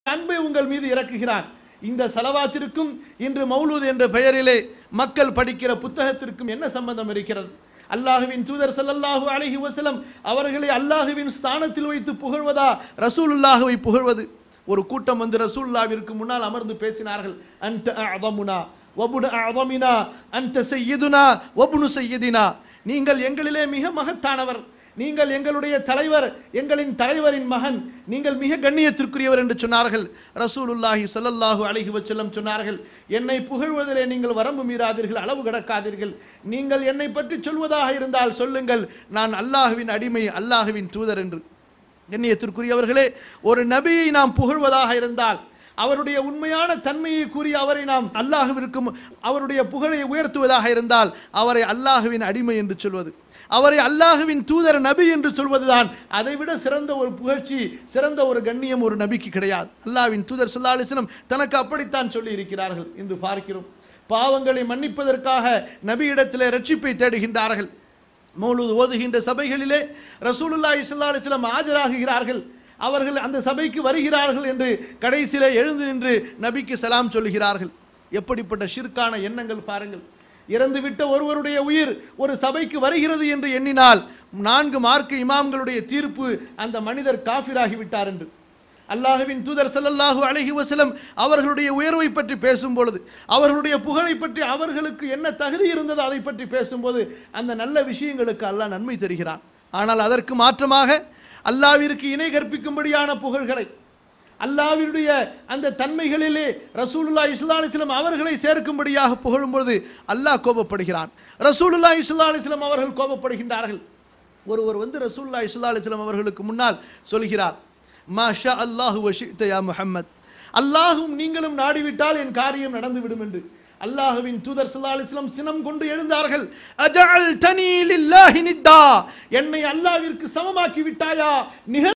அன்பை உங்கள் மீது இறக்குகிறான் இந்த சலவாத்திற்கும் இன்று மௌலூத் என்ற பெயரிலே மக்கள் படிக்கிற புத்தகத்திற்கும் என்ன சம்பந்தம் இருக்கிறது அல்லாஹுவின் தூதர் ஸல்லல்லாஹு அலைஹி வஸல்லம் அவர்களை அல்லாஹுவின் ஸ்தானத்தில் வைத்து புகழ்வதா ரசூலுல்லாஹுவை புகழ்வது ஒரு கூட்டம் வந்து ரசூலுல்லாவிற்கு முன்னால் அமர்ந்து பேசினார்கள் அன்த அஅதமுனா வபுன அஅதமினா அன்த சையதுனா வபுனு சையதினா நீங்கள் எங்களிலே மிக மகத்தானவர் நீங்கள் எங்களுடைய தலைவர் எங்களின் தலைவரின் மகன் நீங்கள் மிக கண்ணியத்திற்குரியவர் என்று சொன்னார்கள் ரசூலுல்லாஹி ஸல்லல்லாஹு அலைஹி வஸல்லம் சொன்னார்கள் என்னை புகழ்வதிலே நீங்கள் வரம்பு மீறாதீர்கள் அளவு கடக்காதீர்கள் நீங்கள் என்னை பற்றி சொல்வதாக இருந்தால் சொல்லுங்கள் நான் அல்லாஹுவின் அடிமை அல்லாஹுவின் தூதர் என்று கண்ணியத்திற்குரியவர்களே ஒரு நபியை நாம் புகழ்வதாக இருந்தால் அவருடைய உண்மையான தன்மையை கூறி அவரை நாம் அல்லாஹுவிற்கும் அவருடைய புகழை உயர்த்துவதாக இருந்தால் அவரை அல்லாஹுவின் அடிமை என்று சொல்வது அவரை அல்லாஹுவின் தூதர் நபி என்று சொல்வதுதான் அதைவிட சிறந்த ஒரு புகழ்ச்சி சிறந்த ஒரு கண்ணியம் ஒரு நபிக்கு கிடையாது அல்லாஹ்வின் தூதர் ஸல்லல்லாஹு அலைஹி வஸல்லம் தனக்கு அப்படித்தான் சொல்லி இருக்கிறார்கள் என்று பார்க்கிறோம் பாவங்களை மன்னிப்பதற்காக நபியிடத்திலே ரட்சிப்பை தேடுகின்றார்கள் மௌலூத் ஓதுகின்ற சபைகளிலே ரசூலுல்லாஹி ஸல்லல்லாஹு அலைஹி வஸல்லம் ஆஜராகுகிறார்கள் அவர்கள் அந்த சபைக்கு வருகிறார்கள் என்று கடைசியிலே எழுந்து நின்று நபிக்கு சலாம் சொல்லுகிறார்கள் எப்படிப்பட்ட ஷிர்கான எண்ணங்கள் பாருங்கள் இறந்துவிட்ட ஒருவருடைய உயிர் ஒரு சபைக்கு வருகிறது என்று எண்ணினால் நான்கு மார்க்க இமாம்களுடைய தீர்ப்பு அந்த மனிதர் காஃபிராகிவிட்டார் என்று அல்லாஹுவின் தூதர் ஸல்லல்லாஹு அலைஹி வஸல்லம் அவர்களுடைய உயர்வை பற்றி பேசும் பொழுது அவர்களுடைய புகழை பற்றி அவர்களுக்கு என்ன தகுதி இருந்ததோ அதை பற்றி பேசும்போது அந்த நல்ல விஷயங்களுக்கு அல்லாஹ் நன்மை தருகிறான் ஆனால் அதற்கு மாற்றமாக அல்லாவிற்கு இணை கற்பிக்கும்படியான புகழ்களை அல்லாவினுடைய அந்த தன்மைகளிலே ரசூலுல்லா இஸ்லா அலிஸ்லாம் அவர்களை சேர்க்கும்படியாக புகழும் பொழுது அல்லாஹ் கோபப்படுகிறான் ரசூலுல்லா இஸ்லா அலிஸ்லாம் அவர்கள் கோபப்படுகின்றார்கள் ஒருவர் வந்து ரசூலுல்லா இஸ்லா அலிஸ்லாம் அவர்களுக்கு முன்னால் சொல்கிறார் மாஷா அல்லாஹு வஷித்த யா முஹம்மத் அல்லாஹும் நீங்களும் நாடிவிட்டால் என் காரியம் நடந்துவிடும் என்று அல்லாஹுவின் தூதர் ஸல்லல்லாஹு அலைஹி வஸல்லம் சினம் கொண்டு எழுந்தார்கள் அஜஅல் தனி லில்லாஹி நித்தா என்னை அல்லாஹ்விற்கு சமமாக்கி விட்டாயா நிகழ்